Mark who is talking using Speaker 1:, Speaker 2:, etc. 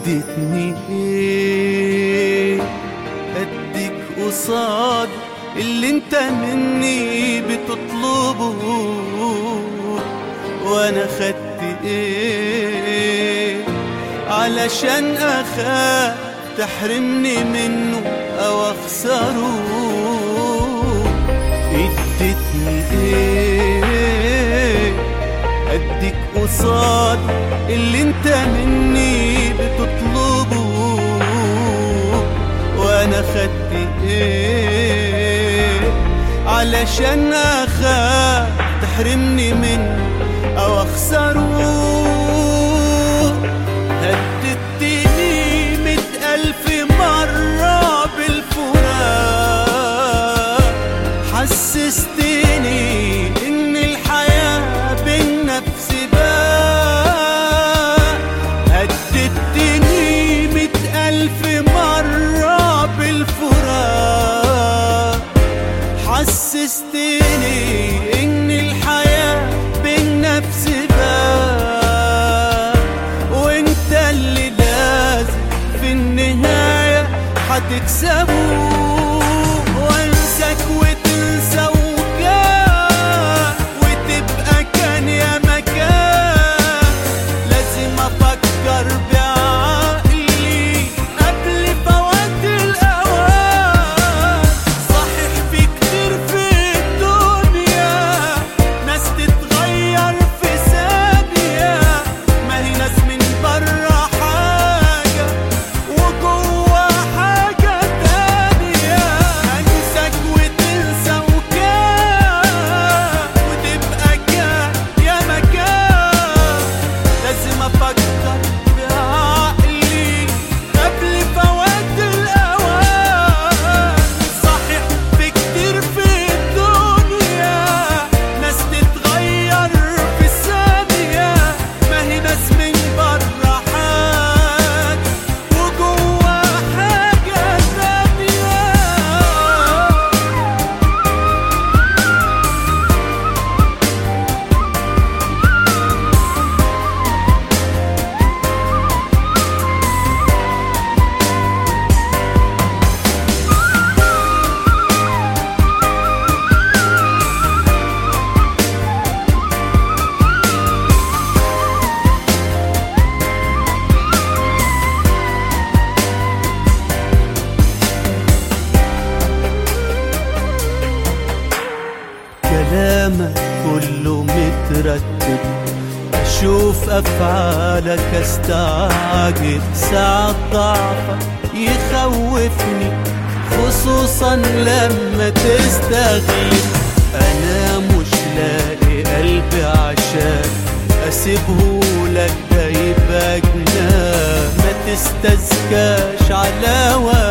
Speaker 1: اديتني ايه اديك قصاد اللي انت مني بتطلبه وانا خدت ايه علشان اخاف تحرمني منه او اخسره اديتني ايه اديك قصاد اللي انت مني بتطلبه وانا خدت ايه علشان اخاف تحرمني منه او اخسره هددتني مئة ألف مرة بالفراق حسستني إن الحياة بينا في سباق هددتني مئة ألف مرة بالفراق حسستني إن الحياة بينا في سباق وانت اللي لازم في النهاية هتكسبه وانساك وتنسى وكان وتبقى كان يا مكان لازم افكر بعقلي قبل فوات الاوان صحيح في كتير في الدنيا ناس تتغير في ثانية ما هي ناس من برا حاجة وجوا حاجة تانية انساك وتنسى وكان وتبقى كان يا مكان لازم افكر بعقلي قبل فوات الاوان صحيح في كتير في الدنيا ناس تتغير في ثانية ما هي ناس من برا حاجة وجوا حاجة تانية كلامك كله مترتب أشوف أفعالك أستعجب ساعة ضعفك يخوفني خصوصا لما تستغيب أنا مش لاقي قلبي عشان أسيبه لك ده يبقى جنان ما تستزكاش على وجهك